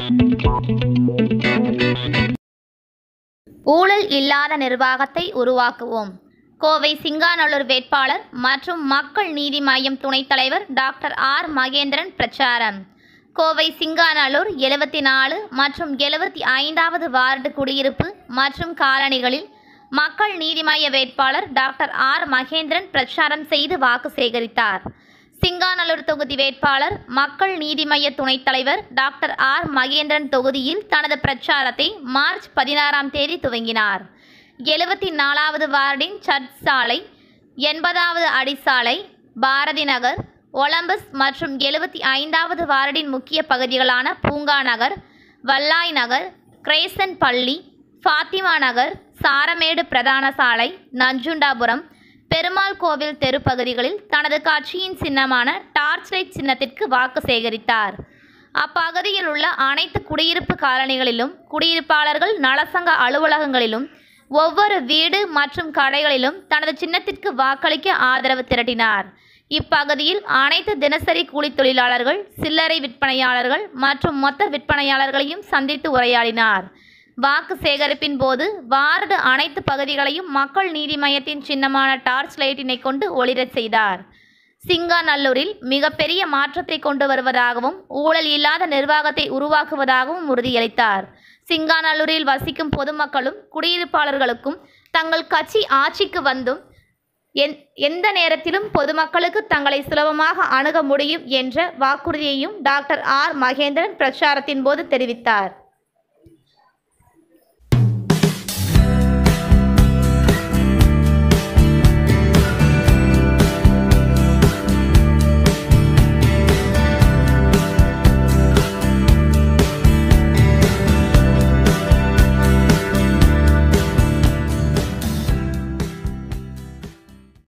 ஊழல் இல்லாத நிர்வாகத்தை உருவாக்குவோம் கோவை சிங்காநல்லூர் வேட்பாளர் மற்றும் மக்கள் நீதி மய்யம் துணைத் தலைவர் டாக்டர் ஆர் மகேந்திரன் பிரச்சாரம் கோவை சிங்காநல்லூர் எழுபத்தி நாலு மற்றும் எழுபத்தி ஐந்தாவது வார்டு குடியிருப்பு மற்றும் காலனிகளில் மக்கள் நீதி மய்ய வேட்பாளர் டாக்டர் ஆர் மகேந்திரன் பிரச்சாரம் செய்து வாக்கு சேகரித்தார் சிங்காநல்லூர் தொகுதி வேட்பாளர் மக்கள் நீதி மய்ய துணைத் தலைவர் டாக்டர் ஆர் மகேந்திரன் தொகுதியில் தனது பிரச்சாரத்தை மார்ச் பதினாறாம் தேதி துவங்கினார் எழுபத்தி நாலாவது வார்டின் சர்ச் சாலை எண்பதாவது அடிசாலை பாரதி நகர் ஒலம்பஸ் மற்றும் எழுபத்தி ஐந்தாவது வார்டின் முக்கிய பகுதிகளான பூங்கா நகர் வல்லாய் நகர் கிரேசன் பள்ளி ஃபாத்திமா நகர் சாரமேடு பிரதான சாலை நஞ்சுண்டாபுரம் பெருமாள் கோவில் தெரு பகுதிகளில் தனது கட்சியின் சின்னமான டார்ச் லைட் சின்னத்திற்கு வாக்கு சேகரித்தார் அப்பகுதியில் உள்ள அனைத்து குடியிருப்பு காலனிகளிலும் குடியிருப்பாளர்கள் நலசங்க அலுவலகங்களிலும் ஒவ்வொரு வீடு மற்றும் கடைகளிலும் தனது சின்னத்திற்கு வாக்களிக்க ஆதரவு திரட்டினார் இப்பகுதியில் அனைத்து தினசரி கூலித் தொழிலாளர்கள் சில்லறை விற்பனையாளர்கள் மற்றும் மொத்த விற்பனையாளர்களையும் சந்தித்து உரையாடினார் வாக்கு சேகரிப்பின் போது வார்டு அனைத்து பகுதிகளையும் மக்கள் நீதி மய்யத்தின் சின்னமான டார்ச் லைட்டினை கொண்டு ஒளிரச் செய்தார் சிங்காநல்லூரில் மிகப்பெரிய மாற்றத்தை கொண்டு வருவதாகவும் ஊழல் இல்லாத நிர்வாகத்தை உருவாக்குவதாகவும் உறுதியளித்தார் சிங்காநல்லூரில் வசிக்கும் பொதுமக்களும் குடியிருப்பாளர்களுக்கும் தங்கள் கட்சி ஆட்சிக்கு வந்தும் எந் எந்த நேரத்திலும் பொதுமக்களுக்கு தங்களை சுலபமாக அணுக முடியும் என்ற வாக்குறுதியையும் டாக்டர் ஆர் மகேந்திரன் பிரச்சாரத்தின் போது தெரிவித்தார்